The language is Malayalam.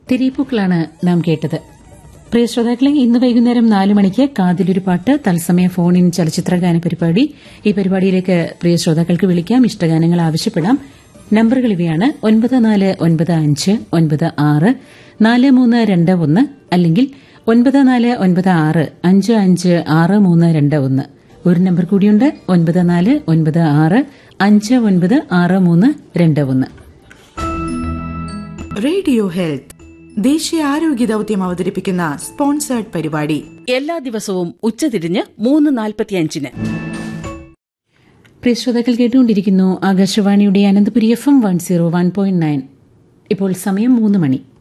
തിരീപ്പൂക്കളാണ് നാം കേട്ടത് പ്രിയ ശ്രോതാക്കളെ ഇന്ന് വൈകുന്നേരം നാല് മണിക്ക് കാതിലൊരു പാട്ട് തത്സമയ ഫോൺ ഇൻ ചലച്ചിത്രഗാന പരിപാടി ഈ പരിപാടിയിലേക്ക് പ്രിയ ശ്രോതാക്കൾക്ക് വിളിക്കാം ഇഷ്ടഗാനങ്ങൾ ആവശ്യപ്പെടാം നമ്പറുകൾ ഇവയാണ് ഒൻപത് നാല് ഒൻപത് അഞ്ച് ഒൻപത് ആറ് നാല് മൂന്ന് രണ്ട് ഒന്ന് അല്ലെങ്കിൽ ഒൻപത് നാല് ഒൻപത് ആറ് അഞ്ച് അഞ്ച് ആറ് മൂന്ന് രണ്ട് ഒന്ന് ഒരു നമ്പർ കൂടിയുണ്ട് ഒൻപത് നാല് ഒൻപത് ആറ് അഞ്ച് ഒൻപത് ആറ് മൂന്ന് രണ്ട് ഒന്ന് റേഡിയോ ഹെൽത്ത് ദേശീയ ആരോഗ്യ ദൌത്യം അവതരിപ്പിക്കുന്ന സ്പോൺസേർഡ് പരിപാടി എല്ലാ ദിവസവും ഉച്ചതിരിഞ്ഞ് മൂന്ന് നാൽപ്പത്തിയഞ്ചിന് പ്രിയ ശ്രോതാക്കൾ കേട്ടുകൊണ്ടിരിക്കുന്നു ആകാശവാണിയുടെ Ananthapuri F M one zero one point nine ഇപ്പോൾ സമയം മൂന്ന് മണി